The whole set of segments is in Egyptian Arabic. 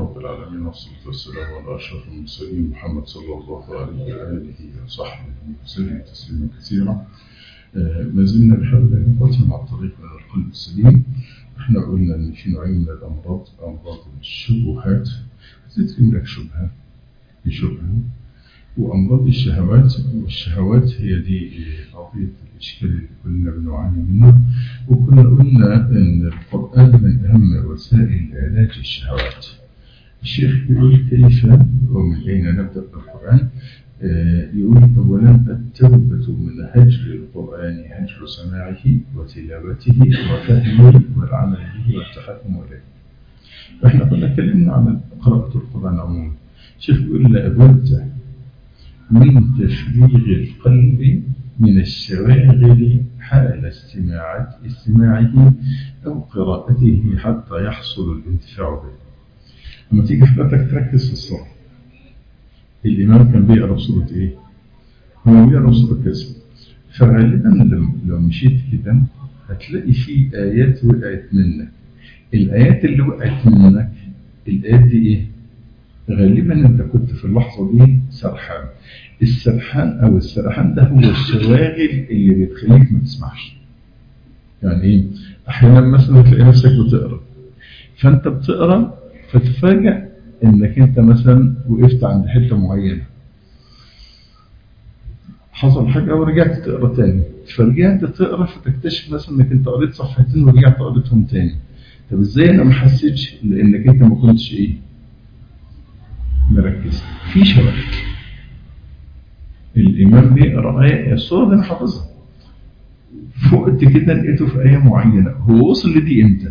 رب العالمين والصلاة والسلام على أشرف المرسلين محمد صلى الله عليه وآله وصحبه وسلم تسليما كثيرا ما زلنا بحول إخوتنا على الطريق إلى القلب السليم احنا قلنا إن في نوعين من الأمراض أمراض الشبهات تتم لك شبهة بشبهة وأمراض الشهوات والشهوات هي دي قضية الإشكال اللي كلنا بنعاني منه وكنا قلنا أن القرآن من أهم وسائل علاج الشهوات الشيخ يقول كيف ومن أين نبدأ بالقرآن يقول أولا التوبة من هجر القرآن هجر سماعه وتلاوته وفهمه والعمل به والتحكم إليه فإحنا كنا اتكلمنا عن قراءة القرآن عموما الشيخ يقول لابد من تفريغ القلب من الشواغل حال استماعه استماعه أو قراءته حتى يحصل الانتفاع به لما تيجي حضرتك تركز في الصلاة الإمام كان بيقرأ سورة إيه؟ هو بيقرأ سورة كذا فغالبا لو مشيت كده هتلاقي في آيات وقعت منك الآيات اللي وقعت منك الآيات دي إيه؟ غالبا انت كنت في اللحظة دي سرحان السرحان او السرحان ده هو الشواغل اللي بتخليك ما تسمعش يعني ايه احيانا مثلا تلاقي نفسك بتقرا فانت بتقرا فتفاجأ انك انت مثلا وقفت عند حتة معينة حصل حاجة ورجعت تقرا تاني فرجعت تقرا فتكتشف مثلا انك انت قريت صفحتين ورجعت قريتهم تاني طب ازاي انا ما حسيتش لانك انت ما كنتش ايه مركز في شباب الإمام بيقرأ آية الصورة دي أنا حافظها فقت كده لقيته في آية معينة هو وصل لدي إمتى؟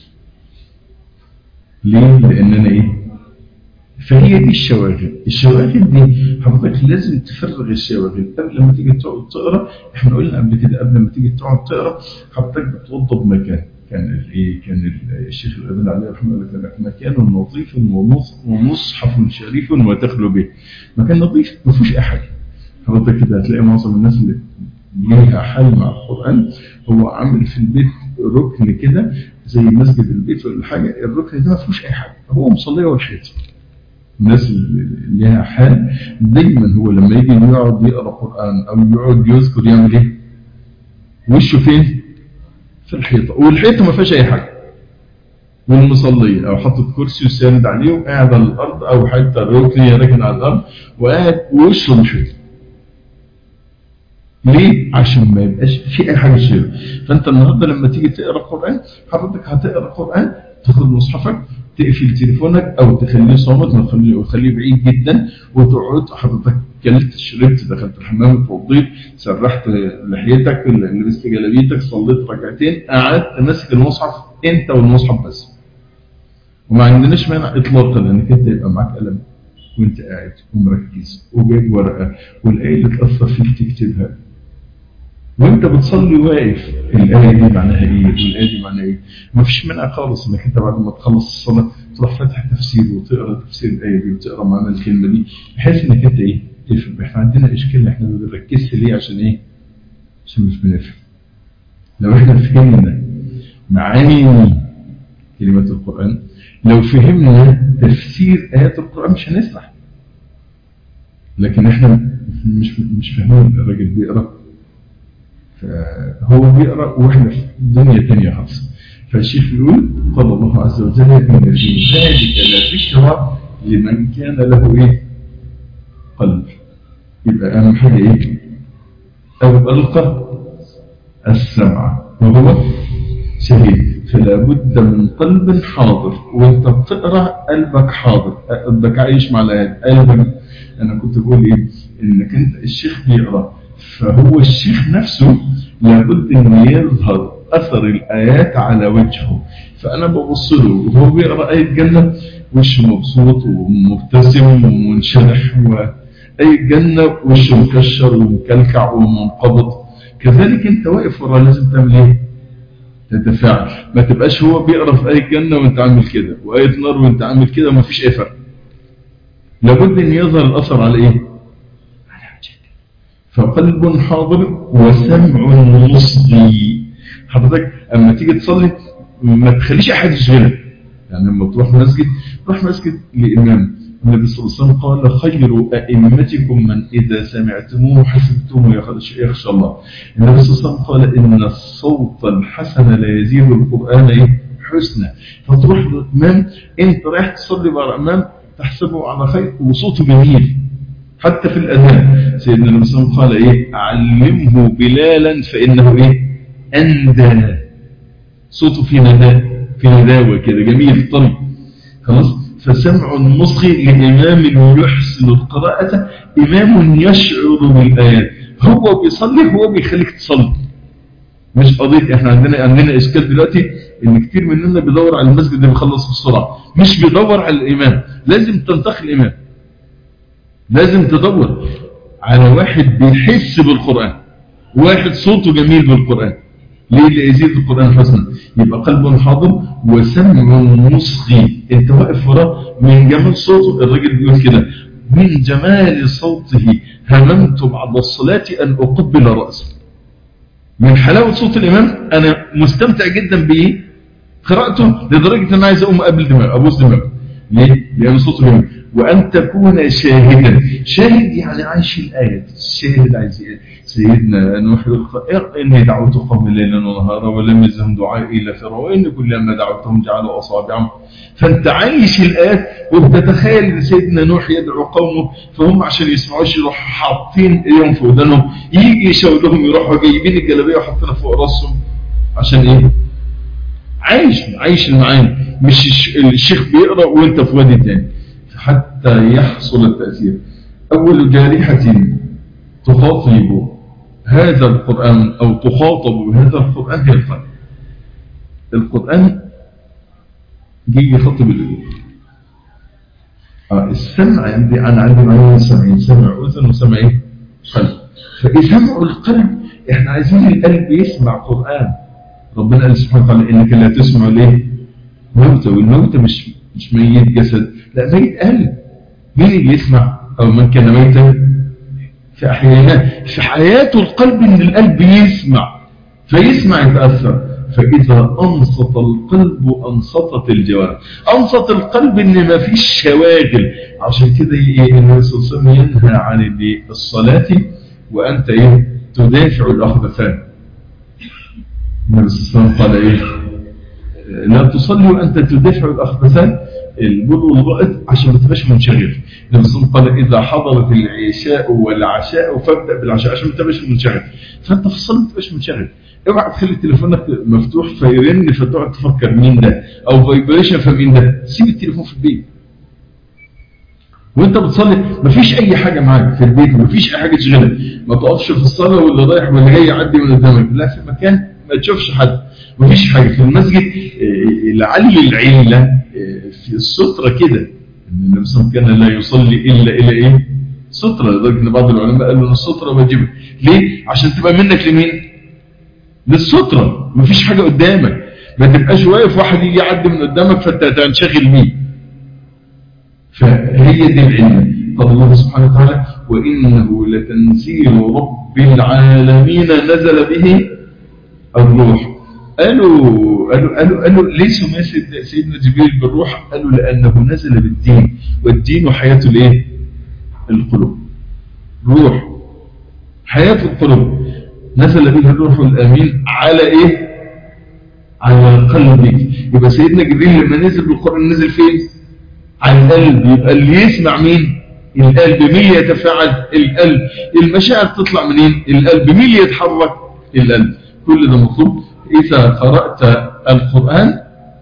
ليه؟ لأن أنا إيه؟ فهي دي الشواغل الشواغل دي حضرتك لازم تفرغ الشواغل قبل ما تيجي تقعد تقرا احنا قلنا قبل كده قبل ما تيجي تقعد تقرا حضرتك بتوضب مكان كان الايه كان الشيخ الأبن عليه رحمه الله قال لك مكان نظيف ومصحف شريف وتخلو به مكان نظيف ما فيهوش اي حاجه حضرتك كده هتلاقي معظم الناس اللي ليها حل مع القران هو عامل في البيت ركن كده زي مسجد البيت ولا حاجه الركن ده ما فيهوش اي حاجه هو مصليه والحيط الناس اللي ليها حال دايما هو لما يجي يقعد يقرا قران او يقعد يذكر يعمل ايه وشه فين في الحيطة والحيطة ما فيهاش أي حاجة والمصلية أو حاطط كرسي وساند عليه وقاعد على الأرض أو حتى الركن راكن على الأرض وقاعد ووشه الحيطة ليه؟ عشان ما يبقاش في أي حاجة تشيله فأنت النهاردة لما تيجي تقرأ قرآن حضرتك هتقرأ قرآن تاخد مصحفك تقفل تليفونك أو تخليه صامت ما تخليه وتخليه بعيد جدا وتقعد حضرتك كلت شربت دخلت الحمام اتوضيت سرحت لحيتك لبست جلابيتك صليت ركعتين قعدت ماسك المصحف انت والمصحف بس وما عندناش مانع اطلاقا انك انت يبقى معاك قلم وانت قاعد ومركز وجايب ورقه والايه اللي تاثر فيك تكتبها وانت بتصلي واقف الايه دي معناها ايه والايه دي معناها ايه ما فيش مانع خالص انك انت بعد ما تخلص الصلاه تروح فاتح تفسير وتقرا تفسير الايه دي وتقرا معنى الكلمه دي بحيث انك انت ايه تفهم احنا عندنا اشكال احنا ما بنركزش ليه عشان ايه عشان مش بنفهم لو احنا فهمنا معاني كلمات القرآن لو فهمنا تفسير آيات القرآن مش هنسرح لكن احنا مش مش فاهمين الراجل بيقرا فهو بيقرا واحنا في دنيا ثانيه خالص فالشيخ يقول قال الله عز وجل ان في ذلك لذكرى لمن كان له ايه قلب يبقى أهم حاجة إيه أو ألقى السمع وهو شهيد فلا بد من قلب حاضر وانت بتقرأ قلبك حاضر قلبك عايش مع الآيات قلبك أنا كنت بقول إيه إنك أنت الشيخ بيقرأ فهو الشيخ نفسه لابد أن يظهر أثر الآيات على وجهه فأنا ببص له وهو بيقرأ آية جنة وشه مبسوط ومبتسم ومنشرح و أي جنة وشه مكشر ومكلكع ومنقبض كذلك انت واقف ورا لازم تعمل ايه تتفاعل ما تبقاش هو بيقرا في آية جنة وانت عامل كده وآية نار وانت عامل كده وما فيش اي فرق لابد ان يظهر الاثر على ايه على وجهك فقلب حاضر وسمع مصغي حضرتك اما تيجي تصلي ما تخليش احد يشغلك يعني لما تروح مسجد تروح مسجد لإمام النبي صلى الله عليه وسلم قال خير أئمتكم من إذا سمعتموه حسبتموه يخشى الله النبي صلى الله عليه وسلم قال إن الصوت الحسن لا يزيد القرآن إيه؟ حسنا فتروح للإمام أنت رايح تصلي مع الإمام تحسبه على خير وصوته جميل حتى في الأذان سيدنا النبي صلى الله عليه وسلم قال إيه علمه بلالا فإنه إيه أندى صوته في نداء في نداوة كده جميل طري خلاص فسمع المصغي لإمام يحسن القراءة إمام يشعر بالآيات هو بيصلي هو بيخليك تصلي مش قضية احنا عندنا عندنا اشكال دلوقتي ان كتير مننا بيدور على المسجد اللي بيخلص بسرعة مش بيدور على الامام لازم تنتقي الامام لازم تدور على واحد بيحس بالقرآن واحد صوته جميل بالقرآن ليه اللي يزيد القرآن حسنا يبقى قلب حاضر وسمع مصغي انت واقف وراه من جمال صوته الراجل بيقول كده من جمال صوته هممت بعد الصلاة أن أقبل رأسه من حلاوة صوت الإمام أنا مستمتع جدا بإيه قراءته لدرجة أن عايز أقوم قبل دماغ أبوس دماغ ليه؟ لأن صوته جميل وأن تكون شاهدا شاهد يعني عايش الآيات الشاهد عايز سيدنا نوح يقول إني دعوت قومي ليلا ونهارا ولم يزهم دعائي إلا فرا وإن كلما دعوتهم جعلوا أصابعهم فأنت عايش الآيات وبتتخيل إن سيدنا نوح يدعو قومه فهم عشان يسمعوش يروح حاطين إيديهم في ودانهم يجي يشاور لهم يروحوا جايبين الجلابية وحاطينها فوق راسهم عشان إيه؟ عايش عايش المعاني مش الشيخ بيقرأ وانت في وادي تاني حتى يحصل التأثير أول جارحة تخاطب هذا القرآن أو تخاطب بهذا القرآن هي القلب القرآن جي يخاطب القلوب آه السمع عندي أنا عندي معين سمعين سمع أذن وسمع إيه؟ قلب فسمع القلب إحنا عايزين القلب يسمع قرآن ربنا قال سبحانه وتعالى إنك لا تسمع ليه موتى والموتى مش مش ميت جسد لا ميت قلب مين اللي يسمع أو من كان ميتا في أحيانه في حياته القلب إن القلب يسمع فيسمع يتأثر فإذا أنصت القلب أنصتت الجوارح أنصت القلب إن ما فيش شواغل عشان كده النبي صلى الله عليه وسلم ينهى عن الصلاة وأنت إيه تدافع الأخبثان النبي صلى الله عليه وسلم قال إيه لا تصلي وأنت تدافع الأخبثان البر والغائط عشان ما تبقاش منشغل النبي صلى الله عليه وسلم قال إذا حضرت العشاء والعشاء فابدأ بالعشاء عشان ما تبقاش منشغل فأنت في الصلاة ما تبقاش منشغل اوعى تخلي تليفونك مفتوح فيرن فتقعد تفكر مين ده او فايبريشن فمين ده سيب التليفون في البيت وانت بتصلي مفيش اي حاجه معاك في البيت مفيش اي حاجه تشغلك ما تقفش في الصلاه واللي رايح واللي جاي يعدي من قدامك لا في مكان ما تشوفش حد مفيش حاجه في المسجد لعل العله في الستره كده ان النبي صلى الله عليه وسلم كان لا يصلي الا الى ايه ستره لدرجه ان بعض العلماء قالوا ان الستره واجبه ليه عشان تبقى منك لمين للسترة مفيش حاجة قدامك ما تبقاش واقف واحد يجي يعدي من قدامك فانت تنشغل بيه فهي دي العلم قال الله سبحانه وتعالى وإنه لتنزيل رب العالمين نزل به الروح قالوا قالوا قالوا قالوا ليه سمي سيدنا جبريل بالروح قالوا لأنه نزل بالدين والدين حياة الايه القلوب روح حياة القلوب نزل به الروح الأمين على إيه على قلبك يبقى سيدنا جبريل لما نزل بالقرآن نزل فين على القلب يبقى اللي يسمع مين القلب مين اللي يتفاعل القلب المشاعر تطلع منين القلب مين اللي يتحرك القلب كل ده مطلوب إذا قرأت القرآن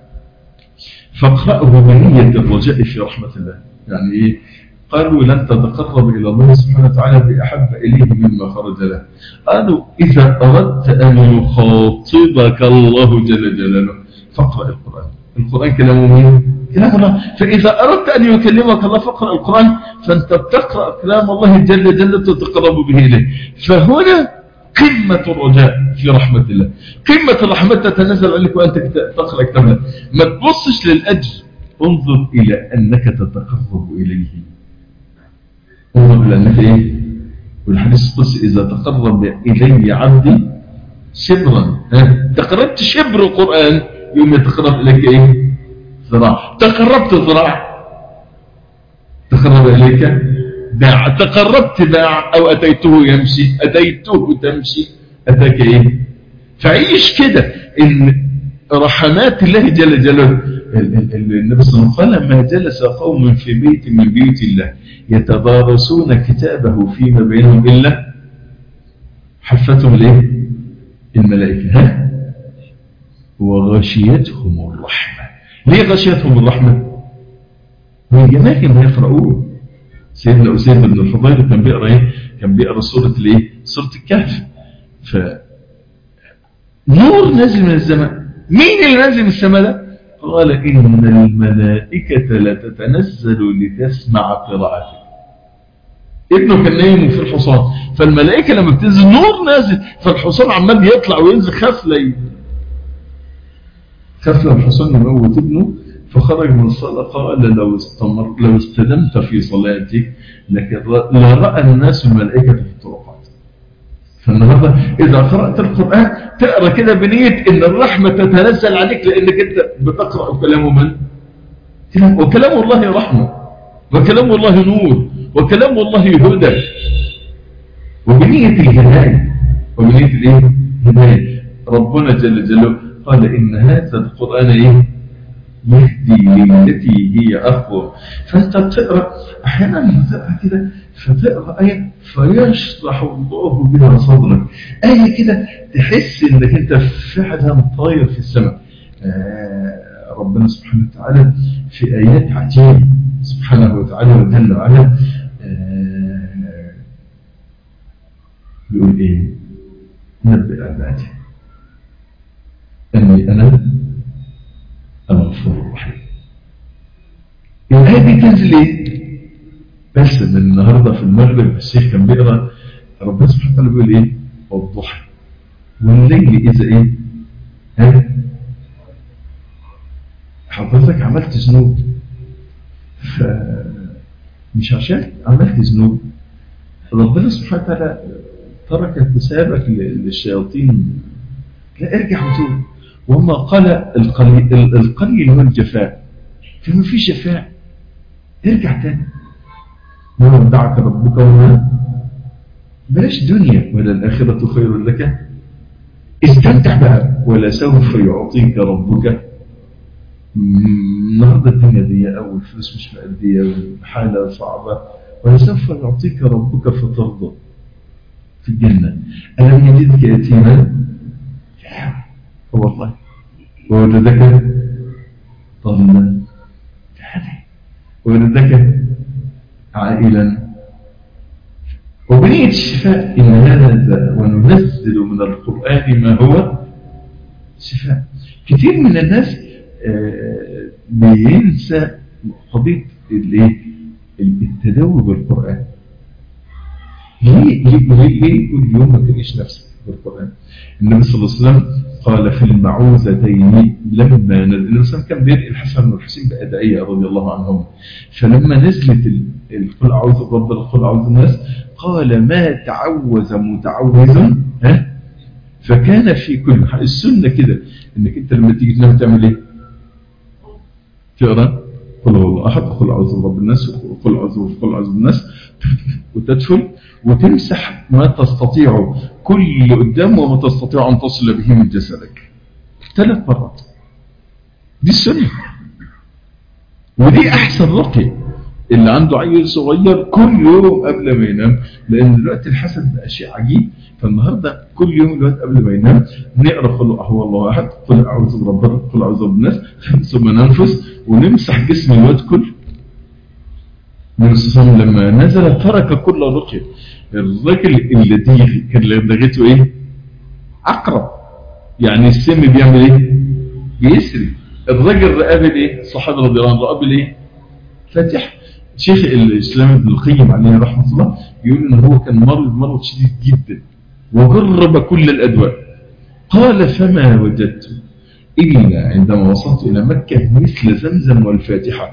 فاقرأه بنية الرجاء في رحمة الله يعني إيه قالوا لن تتقرب إلى الله سبحانه وتعالى بأحب إليه مما خرج له قالوا إذا أردت أن يخاطبك الله جل جلاله فاقرأ القرآن القرآن كلام مين؟ كلام الله فإذا أردت أن يكلمك الله فاقرأ القرآن فأنت بتقرأ كلام الله جل جلاله تتقرب به إليه فهنا قمة الرجاء في رحمة الله قمة الرحمة تتنزل عليك وأنت تقرأ كتاب الله ما تبصش للأجر انظر إلى أنك تتقرب إليه انظر إلى أنك إيه والحديث القدسي إذا تقرب إلي عبدي شبرا ها تقربت شبر القرآن يوم يتقرب إليك إيه ذراع تقربت ذراع تقرب إليك باع تقربت باع أو أتيته يمشي أتيته تمشي أتاك إيه فعيش كده إن رحمات الله جل جلاله النبي صلى الله عليه وسلم قال ما جلس قوم في بيت من بيوت الله يتدارسون كتابه فيما بينهم إلا حفتهم ليه الملائكة ها وغشيتهم الرحمة ليه غشيتهم الرحمة من جمالهم يقرؤون سيدنا أسيد بن الفضيل كان بيقرأ ايه كان بيقرأ سورة الايه سورة الكهف ف نور نازل من السماء مين اللي نازل من السماء ده قال إن الملائكة لتتنزل لتسمع قراءتك ابنه كان نايم في الحصان فالملائكة لما بتنزل نور نازل فالحصان عمال يطلع وينزل خاف لي خاف لو الحصان يموت ابنه فخرج من الصلاة قال لو استمر لو استدمت في صلاتك لرأى الناس الملائكة في الطرقات فالنهارده إذا قرأت القرآن تقرأ كده بنية إن الرحمة تتنزل عليك لأنك أنت بتقرأ كلام من؟ وكلام الله رحمة وكلام الله نور وكلام الله هدى وبنية الهداية وبنية الايه؟ هداية ربنا جل جلاله قال إن هذا القرآن إيه؟ يهدي للتي هي أقوى فأنت بتقرأ أحيانا تقرأ كده فتقرأ آية فيشرح الله بها صدرك آية كده تحس إنك أنت فعلا طاير في السماء آه ربنا سبحانه وتعالى في آيات عجيبة سبحانه وتعالى وجل وعلا آه بيقول إيه نبئ عبادي أني أنا الغفور الرحيم الآية دي تنزل إيه بس من النهاردة في المغرب الشيخ كان بيقرأ ربنا سبحانه وتعالى بيقول إيه والضحى والليل إذا إيه ها حضرتك عملت ذنوب فمش عشان عملت ذنوب ربنا سبحانه وتعالى تركك وسابك للشياطين لا ارجع وتوب وما قال القليل القليل هو الجفاء فما في جفاء ارجع تاني ما ودعك ربك وما بلاش دنيا ولا الآخرة خير لك استمتع بها ولا سوف يعطيك ربك النهاردة الدنيا دي أو الفلوس مش مأدية وحالة صعبة ولسوف يعطيك ربك فترضى في الجنة ألم يجدك يتيما والله وولدك ضلا وولدك عائلا وبنية الشفاء إن هذا وننزل من القرآن ما هو شفاء كثير من الناس بينسى قضية التداوي بالقرآن ليه ليه ليه كل يوم ما تلاقيش نفسك بالقرآن النبي صلى الله عليه وسلم قال في المعوذتين لما نزل النبي صلى كان بيرقي الحسن والحسين بأدعية رضي الله عنهم فلما نزلت القل أعوذ برب القل أعوذ الناس قال ما تعوذ متعوذ ها فكان في كل السنة كده انك انت لما تيجي تنام تعمل ايه تقرا قل هو الله احد قل اعوذ برب الناس قل اعوذ قل اعوذ بالناس وتدخل وتمسح ما تستطيع كل اللي قدامه وما تستطيع ان تصل به من جسدك ثلاث مرات دي السنه ودي احسن رقيه اللي عنده عيل صغير كل يوم قبل ما ينام لان دلوقتي الحسد بقى شيء عجيب فالنهارده كل يوم الوقت قبل ما ينام نقرا قل هو الله احد قل اعوذ برب قل اعوذ بالناس ثم ننفس ونمسح جسم الواد كله النبي صلى الله عليه وسلم لما نزل ترك كل رقيه الراجل الذي كان لدغته ايه عقرب يعني السم بيعمل ايه بيسري الراجل رقاه بالايه الصحابه رضي الله عنهم رقاه بالايه فاتح شيخ الإسلام ابن القيم عليه رحمة الله يقول إن هو كان مرض مرض شديد جدا وجرب كل الأدواء قال فما وجدت إلا عندما وصلت إلى مكة مثل زمزم والفاتحة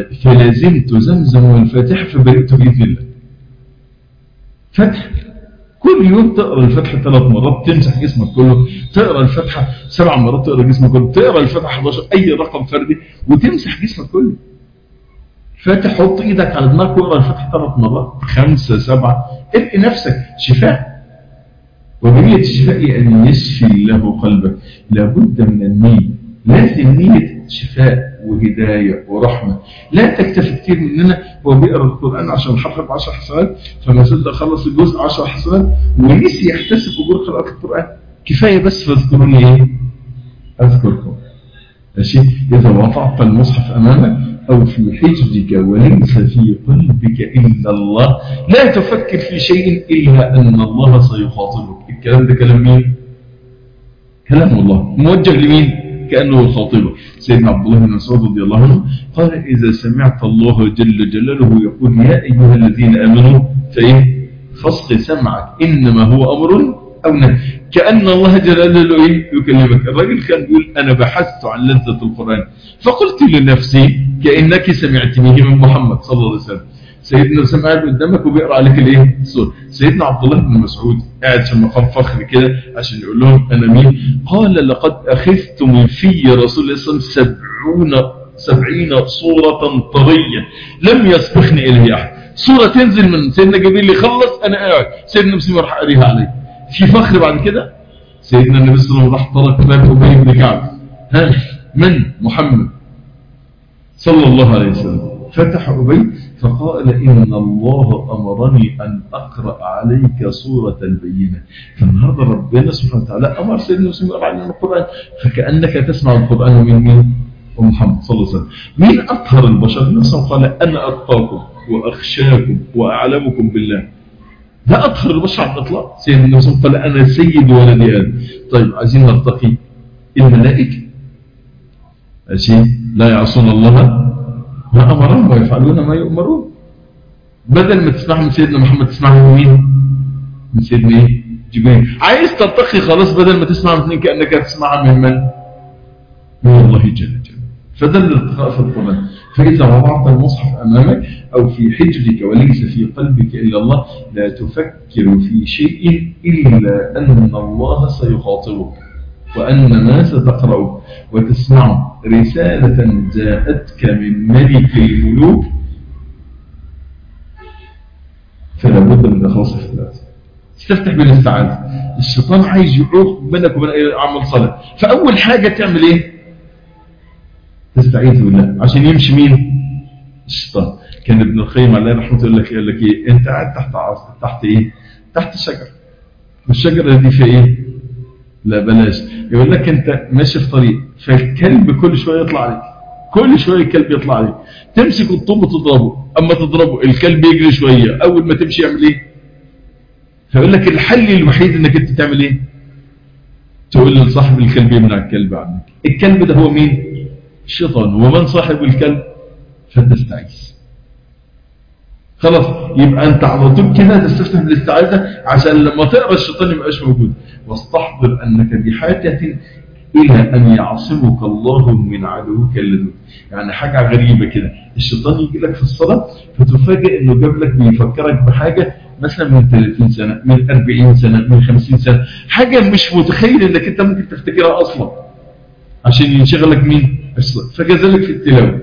فلازمت زمزم والفاتحة فبرئت بإذن الله فتح كل يوم تقرا الفاتحه ثلاث مرات تمسح جسمك كله تقرا الفاتحه سبع مرات تقرا جسمك كله تقرا الفاتحه 11 اي رقم فردي وتمسح جسمك كله فاتح حط ايدك على دماغك واقرا الفاتحه ثلاث مرات خمسه سبعه ارقي نفسك شفاء وبنية الشفاء أن يشفي الله قلبك لابد من النية لازم نية شفاء وهداية ورحمة لا تكتفي كتير مننا هو بيقرأ القرآن عشان حفظ 10 حسنات فما صدق خلص الجزء 10 حسنات ونسي يحتسب أجور قراءة القرآن كفاية بس فاذكروني إيه؟ أذكركم ماشي إذا وضعت المصحف أمامك أو في حجرك وليس في قلبك إلا الله لا تفكر في شيء إلا أن الله سيخاطبك الكلام ده كلام مين؟ كلام الله موجه لمين؟ كأنه يخاطبه سيدنا عبد الله بن مسعود رضي الله عنه قال إذا سمعت الله جل جلاله يقول يا أيها الذين آمنوا فإيه؟ فاصغ سمعك إنما هو أمر أو نهي كأن الله جل جلاله إيه؟ يكلمك الراجل كان يقول أنا بحثت عن لذة القرآن فقلت لنفسي كأنك سمعتنيه من محمد صلى الله عليه وسلم سيدنا سمع قدامك وبيقرا عليك الايه السوره سيدنا عبد الله بن مسعود قاعد في مقام فخر كده عشان يقول لهم انا مين قال لقد اخذت من في رسول الله صلى الله عليه وسلم سبعون سبعين صورة طرية لم يسبقني إليه أحد صورة تنزل من سيدنا جبريل يخلص أنا قاعد سيدنا مسلم راح أقريها عليه في فخر بعد كده سيدنا النبي صلى الله عليه وسلم راح ترك باب أبي بن كعب ها من محمد صلى الله عليه وسلم فتح أبي فقال إن الله أمرني أن أقرأ عليك سورة البينة فالنهاردة ربنا سبحانه وتعالى أمر سيدنا مسلم يقرأ علينا القرآن فكأنك تسمع القرآن من مين؟ ومحمد صلى الله عليه وسلم مين أطهر البشر نفسه قال أنا أتقاكم وأخشاكم وأعلمكم بالله ده أطهر البشر على الإطلاق سيدنا النبي قال أنا سيد ولد آدم طيب عايزين نرتقي الملائكة ماشي لا يعصون الله ما أمرهم ويفعلون ما يؤمرون بدل ما تسمعهم من سيدنا محمد تسمعهم من مين من سيدنا ايه جبريل عايز ترتقي خلاص بدل ما تسمع من اثنين كأنك تسمع من من من الله جل جلاله فده الارتقاء في القرآن فإذا وضعت المصحف أمامك أو في حجرك وليس في قلبك إلا الله لا تفكر في شيء إلا أن الله سيخاطبك وأن ما ستقرأه وتسمعه رسالة جاءتك من ملك الملوك فلا بد من إخلاص الثلاثة استفتح بالاستعاذة الشيطان عايز يعوق بينك وبين أي عمل صالح فأول حاجة تعمل إيه تستعيذ بالله عشان يمشي مين الشيطان كان ابن القيم عليه رحمه الله يقول لك ايه انت قاعد تحت عصر تحت ايه تحت شجر والشجره دي في ايه لا بلاش يقول لك انت ماشي في طريق فالكلب كل شويه يطلع عليك كل شويه الكلب يطلع عليك تمسك الطوب وتضربه اما تضربه الكلب يجري شويه اول ما تمشي يعمل ايه فيقول لك الحل الوحيد انك انت تعمل ايه تقول لصاحب الكلب يمنع الكلب عنك الكلب ده هو مين الشيطان ومن صاحب الكلب فتستعيذ خلاص يبقى انت على طول كده تستفتح بالاستعاذه عشان لما تقرا الشيطان يبقاش موجود واستحضر انك بحاجه الى ان يعصمك الله من عدوك اللدود يعني حاجه غريبه كده الشيطان يجي لك في الصلاه فتفاجئ انه جاب لك بيفكرك بحاجه مثلا من 30 سنه من 40 سنه من 50 سنه حاجه مش متخيل انك انت ممكن تفتكرها اصلا عشان ينشغلك مين فكذلك في التلاوه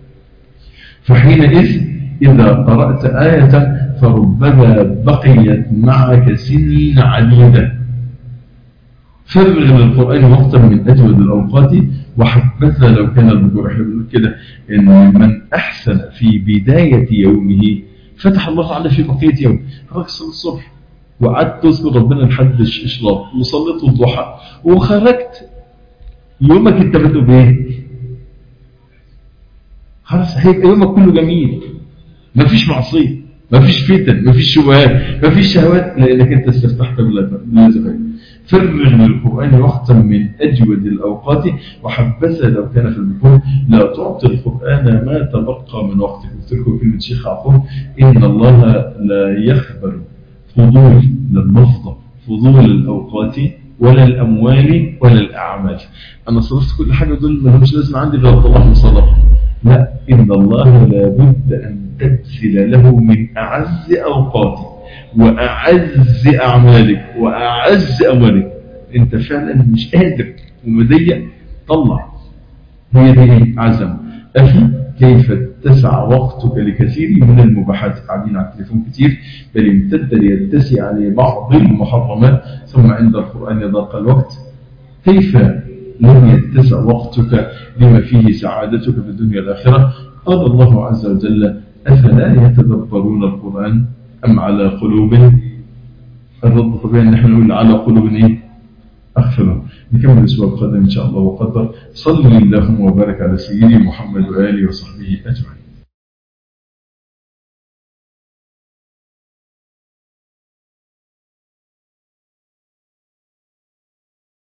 فحينئذ إذا قرأت آية فربما بقيت معك سنين عديدة فرغ للقرآن وقتا من أجود الأوقات وحبذا لو كان البكور يقول كده إن من أحسن في بداية يومه فتح الله عليه في بقية يوم رقص الصبح وقعدت تذكر ربنا لحد الإشراق وصليت الضحى وخرجت يومك انت بتقول بايه خلاص هيبقى يومك كله جميل مفيش معصيه مفيش فتن مفيش شبهات مفيش شهوات لانك انت استفتحت بالله فرغ للقران وقتا من اجود الاوقات وحبذا لو كان في البكور لا تعطي القران ما تبقى من وقتك قلت لكم كلمه شيخ عقوب ان الله لا يخبر فضول للمفضى فضول الاوقات ولا الأموال ولا الأعمال أنا صرفت كل حاجة دول ما همش لازم عندي غير الله صدقه لا إن الله لابد أن تبذل له من أعز أوقاته وأعز أعمالك وأعز أموالك أنت فعلا مش قادر ومضيق طلع هي دي عزم أخي كيف اتسع وقتك لكثير من المباحات قاعدين على التليفون كتير بل امتد ليتسع لبعض المحرمات ثم عند القرآن يضاق الوقت كيف لم يتسع وقتك لما فيه سعادتك في الدنيا والآخرة قال الله عز وجل أفلا يتدبرون القرآن أم على قلوب الرد طبيعي ان احنا نقول على قلوب ايه أغفر نكمل الأسبوع القادم إن شاء الله وقدر صلي اللهم وبارك على سيدنا محمد وآله وصحبه أجمعين